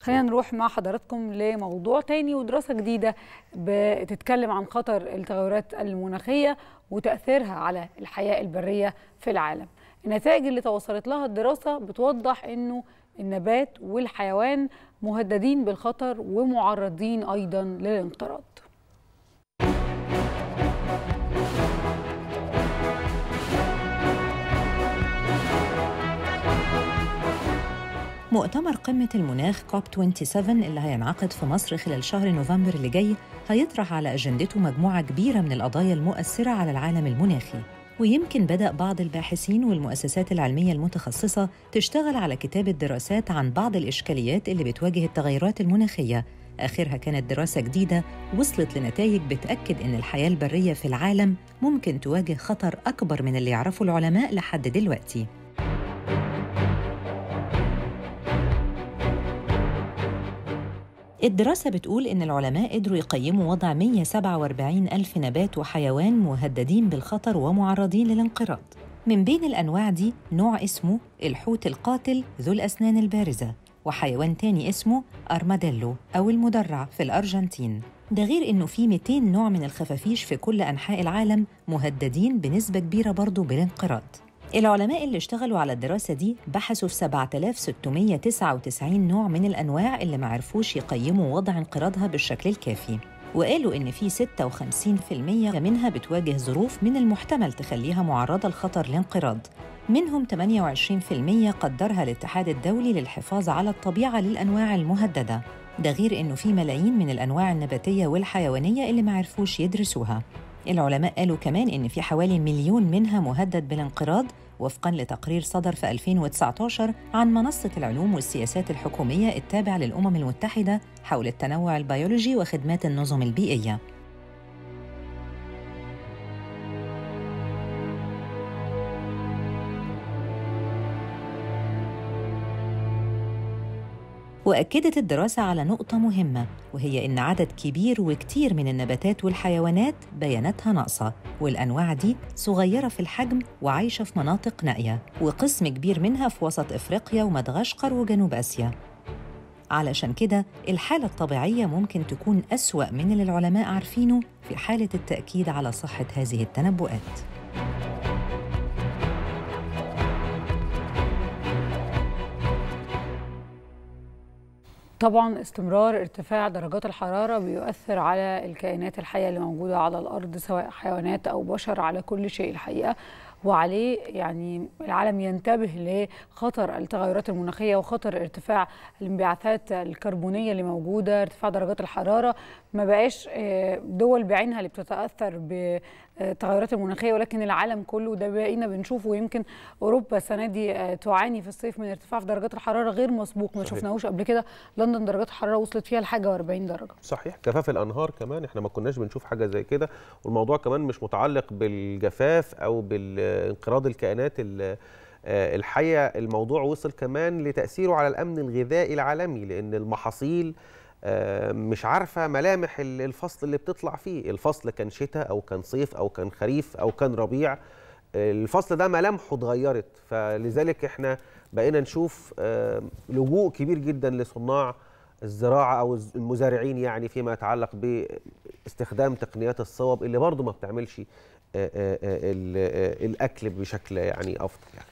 خلينا نروح مع حضراتكم لموضوع تاني ودراسة جديدة بتتكلم عن خطر التغيرات المناخية وتأثيرها على الحياة البرية في العالم النتائج اللي توصلت لها الدراسة بتوضح أنه النبات والحيوان مهددين بالخطر ومعرضين أيضا للانقراض مؤتمر قمة المناخ كوب 27 اللي هينعقد في مصر خلال شهر نوفمبر اللي جاي هيطرح على أجندته مجموعة كبيرة من القضايا المؤثرة على العالم المناخي ويمكن بدأ بعض الباحثين والمؤسسات العلمية المتخصصة تشتغل على كتابة دراسات عن بعض الإشكاليات اللي بتواجه التغيرات المناخية آخرها كانت دراسة جديدة وصلت لنتائج بتأكد إن الحياة البرية في العالم ممكن تواجه خطر أكبر من اللي يعرفه العلماء لحد دلوقتي الدراسة بتقول إن العلماء قدروا يقيموا وضع 147 ألف نبات وحيوان مهددين بالخطر ومعرضين للانقراض من بين الأنواع دي نوع اسمه الحوت القاتل ذو الأسنان البارزة وحيوان تاني اسمه أرماديلو أو المدرع في الأرجنتين ده غير إنه في 200 نوع من الخفافيش في كل أنحاء العالم مهددين بنسبة كبيرة برضه بالانقراض العلماء اللي اشتغلوا على الدراسة دي بحثوا في 7699 نوع من الأنواع اللي معرفوش يقيموا وضع انقراضها بالشكل الكافي وقالوا إن في 56% منها بتواجه ظروف من المحتمل تخليها معرضة لخطر الانقراض منهم 28% قدرها الاتحاد الدولي للحفاظ على الطبيعة للأنواع المهددة ده غير إنه في ملايين من الأنواع النباتية والحيوانية اللي معرفوش يدرسوها العلماء قالوا كمان إن في حوالي مليون منها مهدد بالانقراض وفقا لتقرير صدر في 2019 عن منصة العلوم والسياسات الحكومية التابعة للأمم المتحدة حول التنوع البيولوجي وخدمات النظم البيئية وأكدت الدراسة على نقطة مهمة وهي إن عدد كبير وكتير من النباتات والحيوانات بياناتها ناقصة والأنواع دي صغيرة في الحجم وعايشة في مناطق نائية وقسم كبير منها في وسط إفريقيا ومدغشقر وجنوب آسيا علشان كده الحالة الطبيعية ممكن تكون أسوأ من اللي العلماء عارفينه في حالة التأكيد على صحة هذه التنبؤات طبعا استمرار ارتفاع درجات الحرارة بيؤثر على الكائنات الحية اللي موجودة على الأرض سواء حيوانات أو بشر على كل شيء الحقيقة وعليه يعني العالم ينتبه لخطر التغيرات المناخيه وخطر ارتفاع الانبعاثات الكربونيه اللي موجوده ارتفاع درجات الحراره ما بقاش دول بعينها اللي بتتاثر بالتغيرات المناخيه ولكن العالم كله ده بقينا بنشوفه ويمكن اوروبا السنه دي تعاني في الصيف من ارتفاع في درجات الحراره غير مسبوق ما شفناهوش قبل كده لندن درجات الحراره وصلت فيها لحاجه و40 درجه صحيح جفاف الانهار كمان احنا ما كناش بنشوف حاجه زي كده والموضوع كمان مش متعلق بالجفاف او بال انقراض الكائنات الحيه الموضوع وصل كمان لتاثيره على الامن الغذائي العالمي لان المحاصيل مش عارفه ملامح الفصل اللي بتطلع فيه الفصل كان شتاء او كان صيف او كان خريف او كان ربيع الفصل ده ملامحه اتغيرت فلذلك احنا بقينا نشوف لجوء كبير جدا لصناع الزراعه او المزارعين يعني فيما يتعلق باستخدام تقنيات الصوب اللي برضه ما بتعملش الاكل بشكل يعني افضل يعني